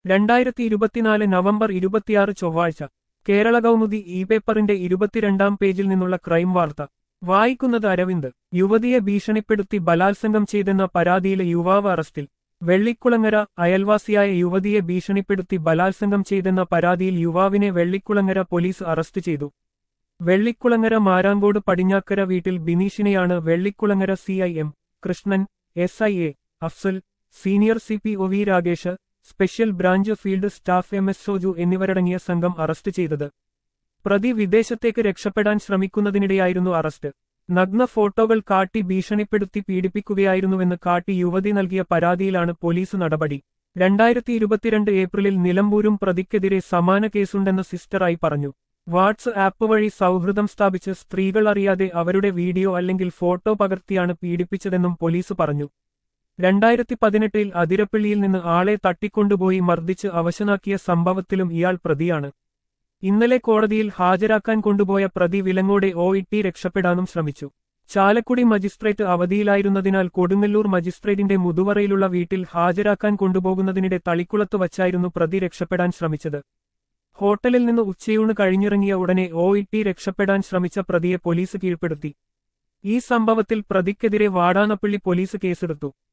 രണ്ടായിരത്തി ഇരുപത്തിനാല് നവംബർ ഇരുപത്തിയാറ് ചൊവ്വാഴ്ച കേരള കൗമുദി ഇ പേപ്പറിന്റെ ഇരുപത്തിരണ്ടാം പേജിൽ നിന്നുള്ള ക്രൈം വാർത്ത വായിക്കുന്നത് അരവിന്ദ് യുവതിയെ ഭീഷണിപ്പെടുത്തി ബലാത്സംഗം ചെയ്തെന്ന പരാതിയിലെ യുവാവ് അറസ്റ്റിൽ വെള്ളിക്കുളങ്ങര അയൽവാസിയായ യുവതിയെ ഭീഷണിപ്പെടുത്തി ബലാത്സംഗം ചെയ്തെന്ന പരാതിയിൽ യുവാവിനെ വെള്ളിക്കുളങ്ങര പോലീസ് അറസ്റ്റ് ചെയ്തു വെള്ളിക്കുളങ്ങര മാരാങ്കോട് പടിഞ്ഞാക്കര വീട്ടിൽ ബിനീഷിനെയാണ് Vellikulangara C I M Krishnan S I A Afsal senior C P O V Rakesh special branch field staff M S Soju എന്നിവരടങ്ങിയ സംഘം അറസ്റ്റ് ചെയ്തത് പ്രതി വിദേശത്തേക്ക് രക്ഷപ്പെടാൻ ശ്രമിക്കുന്നതിനിടെയായിരുന്നു അറസ്റ്റ് നഗ്ന ഫോട്ടോകൾ കാട്ടി ഭീഷണിപ്പെടുത്തി പീഡിപ്പിക്കുകയായിരുന്നുവെന്ന് കാട്ടി യുവതി നൽകിയ പരാതിയിലാണ് പോലീസ് നടപടി രണ്ടായിരത്തി ഇരുപത്തിരണ്ട് ഏപ്രിലിൽ നിലമ്പൂരും പ്രതിക്കെതിരെ സമാന കേസുണ്ടെന്ന് സിസ്റ്ററായി പറഞ്ഞു വാട്സ് ആപ്പ് വഴി സൗഹൃദം സ്ഥാപിച്ച് സ്ത്രീകൾ അറിയാതെ അവരുടെ വീഡിയോ അല്ലെങ്കിൽ ഫോട്ടോ പകർത്തിയാണ് പീഡിപ്പിച്ചതെന്നും പോലീസ് പറഞ്ഞു രണ്ടായിരത്തി പതിനെട്ടിൽ അതിരപ്പള്ളിയിൽ നിന്ന് ആളെ തട്ടിക്കൊണ്ടുപോയി മർദ്ദിച്ച് അവശനാക്കിയ സംഭവത്തിലും ഇയാൾ പ്രതിയാണ് ഇന്നലെ കോടതിയിൽ ഹാജരാക്കാൻ കൊണ്ടുപോയ പ്രതി വിലങ്ങോടെ ഒ ഇട്ടി രക്ഷപ്പെടാനും ശ്രമിച്ചു ചാലക്കുടി മജിസ്ട്രേറ്റ് അവധിയിലായിരുന്നതിനാൽ കൊടുങ്ങല്ലൂർ മജിസ്ട്രേറ്റിന്റെ മുതുവറയിലുള്ള വീട്ടിൽ ഹാജരാക്കാൻ കൊണ്ടുപോകുന്നതിനിടെ തളിക്കുളത്ത് വച്ചായിരുന്നു പ്രതി രക്ഷപ്പെടാൻ ശ്രമിച്ചത് ഹോട്ടലിൽ നിന്ന് ഉച്ചയൂണ് കഴിഞ്ഞിറങ്ങിയ ഉടനെ ഒ ഇട്ടി രക്ഷപ്പെടാൻ ശ്രമിച്ച പ്രതിയെ പോലീസ് കീഴ്പ്പെടുത്തി ഈ സംഭവത്തിൽ പ്രതിക്കെതിരെ വാടാനപ്പള്ളി പോലീസ് കേസെടുത്തു